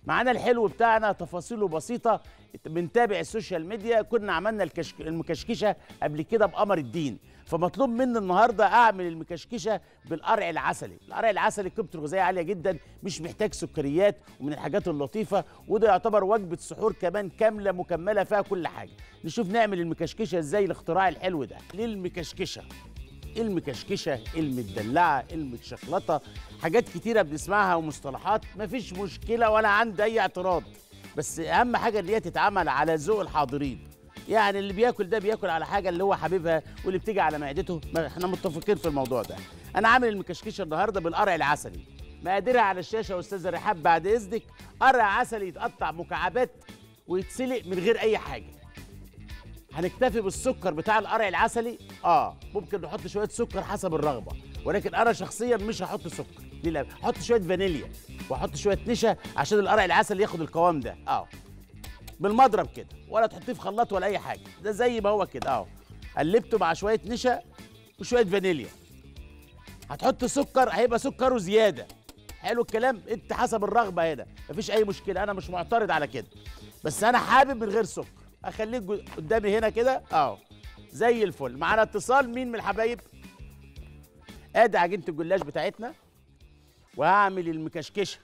معانا الحلو بتاعنا تفاصيله بسيطه بنتابع السوشيال ميديا كنا عملنا الكشك... المكشكشه قبل كده بقمر الدين فمطلوب مني النهارده اعمل المكشكشه بالقرع العسلي القرع العسلي قيمته الغذائيه عاليه جدا مش محتاج سكريات ومن الحاجات اللطيفه وده يعتبر وجبه سحور كمان كامله مكمله فيها كل حاجه نشوف نعمل المكشكشه ازاي الاختراع الحلو ده للمكشكشه المكشكشه المدلعه المتشخلطه حاجات كتيره بنسمعها ومصطلحات مفيش مشكله ولا عندي اي اعتراض بس اهم حاجه ان هي تتعمل على ذوق الحاضرين يعني اللي بياكل ده بياكل على حاجه اللي هو حبيبها واللي بتيجي على معدته ما احنا متفقين في الموضوع ده انا عامل المكشكشه النهارده بالقرع العسلي مقاديرها على الشاشه يا استاذه رحاب بعد اذنك قرع عسلي يتقطع مكعبات ويتسلق من غير اي حاجه هنكتفي بالسكر بتاع القرع العسلي اه ممكن نحط شويه سكر حسب الرغبه ولكن انا شخصيا مش هحط سكر ليه لا احط شويه فانيليا واحط شويه نشا عشان القرع العسلي ياخد القوام ده اه بالمضرب كده ولا تحطيه في خلاط ولا اي حاجه ده زي ما هو كده اهو قلبته مع شويه نشا وشويه فانيليا هتحط سكر هيبقى سكره زياده حلو الكلام انت حسب الرغبه هنا مفيش اي مشكله انا مش معترض على كده بس انا حابب من غير سكر اخليك جو- قدامي هنا كده اهو زي الفل معانا اتصال مين من الحبايب ادي عجينه الجلاش بتاعتنا وهعمل المكشكشه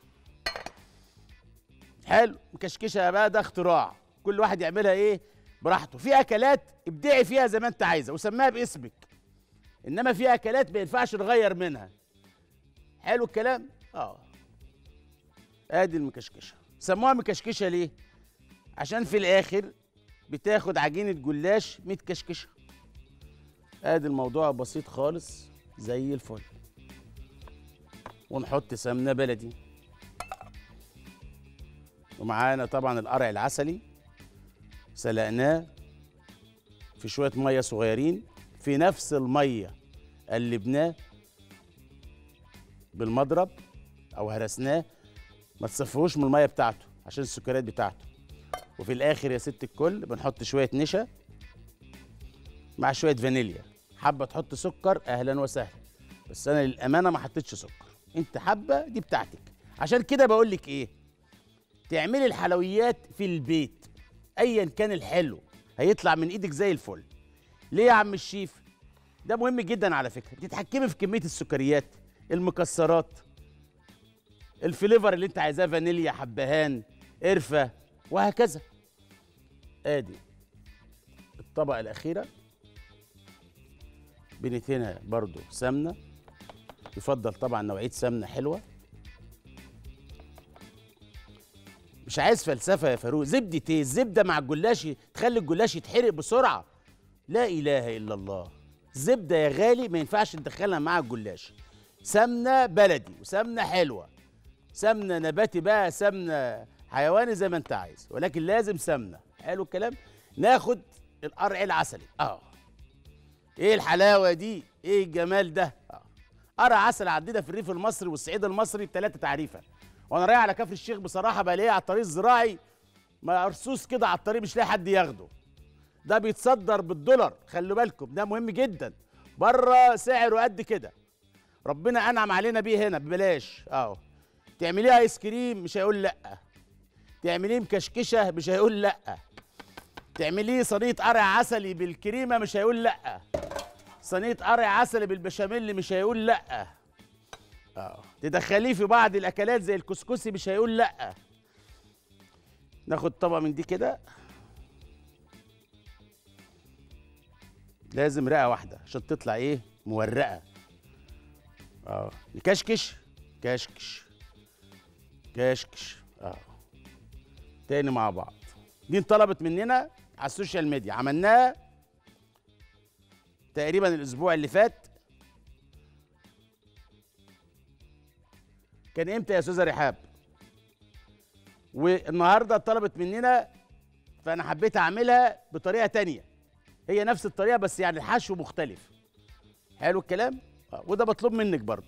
حلو مكشكشه بقى ده اختراع كل واحد يعملها ايه براحته في اكلات ابدعي فيها زي ما انت عايزه وسميها باسمك انما في اكلات ما ينفعش نغير منها حلو الكلام اه ادي المكشكشه سموها مكشكشه ليه عشان في الاخر بتاخد عجينه جلاش متكشكشه ادي الموضوع بسيط خالص زي الفل ونحط سمنه بلدي ومعانا طبعا القرع العسلي سلقناه في شويه ميه صغيرين في نفس الميه قلبناه بالمضرب او هرسناه ما تصفوش من الميه بتاعته عشان السكريات بتاعته وفي الاخر يا ست الكل بنحط شويه نشا مع شويه فانيليا حابه تحط سكر اهلا وسهلا بس انا للامانه ما حطيتش سكر انت حابه دي بتاعتك عشان كده بقول لك ايه تعملي الحلويات في البيت ايا كان الحلو هيطلع من ايدك زي الفل ليه يا عم الشيف ده مهم جدا على فكره تتحكمي في كميه السكريات المكسرات الفليفر اللي انت عايزاه فانيليا حبهان قرفه وهكذا ادي الطبقه الاخيره بنتينها برضو سمنه يفضل طبعا نوعيه سمنه حلوه مش عايز فلسفه يا فاروق زبده ايه الزبده مع الجلاش تخلي الجلاش يتحرق بسرعه لا اله الا الله الزبده يا غالي ما ينفعش ندخلها مع الجلاش سمنه بلدي وسمنه حلوه سمنه نباتي بقى سمنه حيواني زي ما انت عايز ولكن لازم سمنه حلو الكلام ناخد القرع العسلي اه ايه الحلاوه دي ايه الجمال ده اه قرع عسل عندنا في الريف المصري والصعيد المصري بثلاثه تعريفه وانا رايح على كفر الشيخ بصراحه بلاقيه على الطريق الزراعي مرصوص كده على الطريق مش لاقي حد ياخده ده بيتصدر بالدولار خلوا بالكم ده مهم جدا بره سعره قد كده ربنا انعم علينا بيه هنا ببلاش اه تعمليه ايس كريم مش هيقول لا تعمليه مكشكشه مش هيقول لا تعمليه صينيه قرع عسلي بالكريمه مش هيقول لا صينيه قرع عسلي بالبشاميل مش هيقول لا اه تدخليه في بعض الاكلات زي الكسكسي مش هيقول لا ناخد طبق من دي كده لازم رقه واحده عشان تطلع ايه مورقه اه نكشكش كشكش كشكش اه تاني مع بعض دي انطلبت مننا على السوشيال ميديا عملناها تقريبا الاسبوع اللي فات كان امتى يا استاذه رحاب والنهارده طلبت مننا فانا حبيت اعملها بطريقه تانية هي نفس الطريقه بس يعني الحشو مختلف حلو الكلام آه، وده مطلوب منك برضه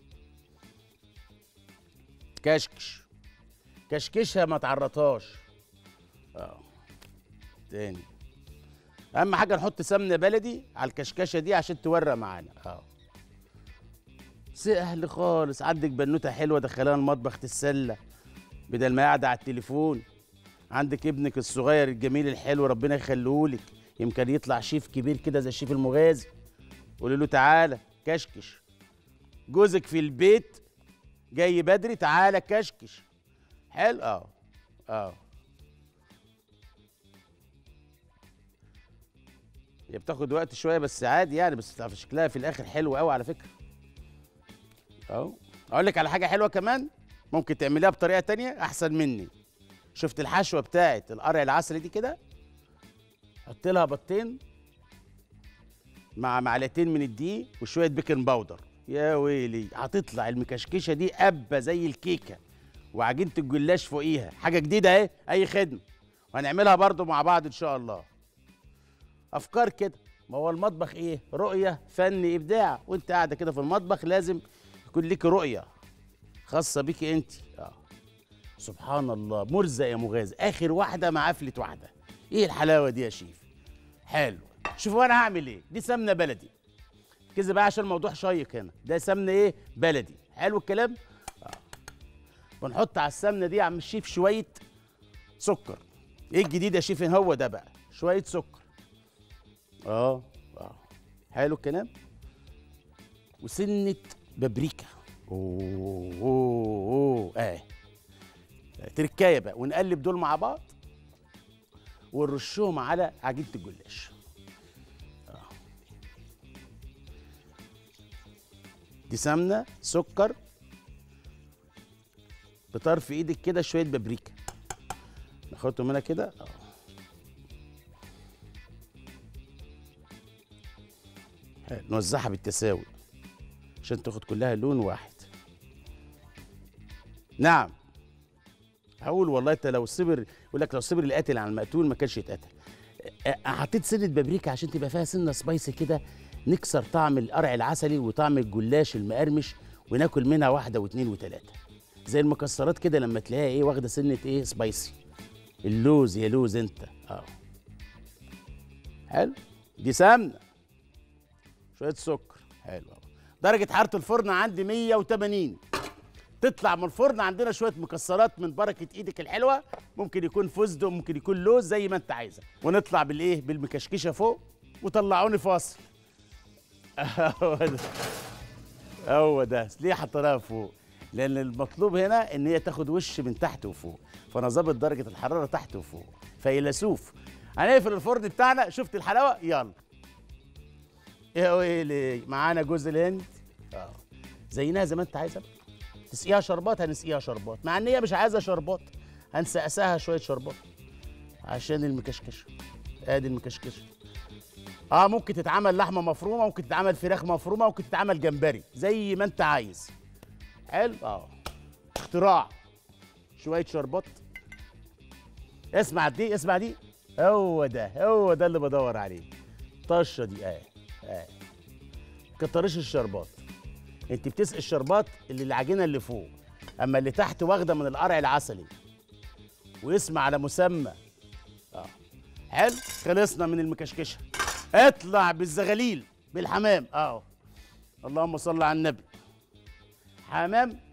كشكش كشكشها ما تعرطهاش اه تاني اهم حاجه نحط سمنه بلدي على الكشكشه دي عشان تورق معانا اه سهل خالص عندك بنوته حلوه دخلها المطبخ تتسلى بدل ما قاعده على التليفون عندك ابنك الصغير الجميل الحلو ربنا يخليهولك يمكن يطلع شيف كبير كده زي الشيف المغازي قولي له تعالى كشكش جوزك في البيت جاي بدري تعالى كشكش حلو اه اه هي بتاخد وقت شويه بس عادي يعني بس شكلها في الاخر حلو قوي على فكره اهو اقول لك على حاجه حلوه كمان ممكن تعمليها بطريقه تانية احسن مني شفت الحشوه بتاعت القرع العسلي دي كده حط لها بطين مع معلقتين من الدقيق وشويه بيكنج باودر يا ويلي هتطلع المكشكشه دي قبه زي الكيكه وعجينه الجلاش فوقيها حاجه جديده اهي اي خدمه وهنعملها برضو مع بعض ان شاء الله افكار كده ما هو المطبخ ايه رؤيه فن ابداع وانت قاعده كده في المطبخ لازم يكون ليك رؤيه خاصه بيكي انت اه سبحان الله مرزق يا مغازي اخر واحده مع قفله واحده ايه الحلاوه دي يا شيف حلو شوفوا انا هعمل ايه دي سمنه بلدي كذا بقى عشان الموضوع شيق هنا ده سمنه ايه بلدي حلو الكلام آه. بنحط على السمنه دي يا عم الشيف شويه سكر ايه الجديد يا شيف هو ده بقى شويه سكر اه اه حلو الكلام وسنه بابريكا اوه اوه اوه اه تركايه بقى ونقلب دول مع بعض ونرشهم على عجينه الجلاش آه. دي سمنه سكر بطرف ايدك كده شويه بابريكا ناخدهم هنا كده اه حلو. نوزعها بالتساوي عشان تاخد كلها لون واحد نعم هقول والله انت لو صبر يقول لك لو صبر القاتل على المقتول ما كانش يتقتل أ- أ- حطيت سنه بابريكا عشان تبقى فيها سنه سبايسي كده نكسر طعم القرع العسلي وطعم الجلاش المقرمش وناكل منها واحده واثنين وثلاثه زي المكسرات كده لما تلاقيها ايه واخده سنه ايه سبايسي اللوز يا لوز انت اه حلو دي سمنه شويه سكر حلو أوي. درجه حراره الفرن عندي 180 تطلع من الفرن عندنا شويه مكسرات من بركه ايدك الحلوه ممكن يكون فستق ممكن يكون لوز زي ما انت عايزه ونطلع بالايه بالمكشكشه فوق وطلعوني فاصل هو ده هو ده ليه حطيناها فوق لان المطلوب هنا ان هي تاخد وش من تحت وفوق فانا ظابط درجه الحراره تحت وفوق فيلسوف هنقفل الفرن بتاعنا شفت الحلاوه يلا ايه ويلي معانا جوز الهند اه زيناها زي ما انت عايزه بقى. تسقيها شربات هنسقيها شربات مع ان هي مش عايزه شربات هنسقساها شويه شربات عشان المكشكشه ادي المكشكشه اه ممكن تتعمل لحمه مفرومه ممكن تتعمل فراخ مفرومه ممكن تتعمل جمبري زي ما انت عايز حلو اه اختراع شويه شربات اسمع دي اسمع دي هو ده هو ده اللي بدور عليه طشه دي اه اه كترش الشربات انت بتسقي الشربات اللي العجينه اللي فوق اما اللي تحت واخده من القرع العسلي واسم على مسمى اه حلو خلصنا من المكشكشه اطلع بالزغاليل بالحمام اه اللهم صل على النبي حمام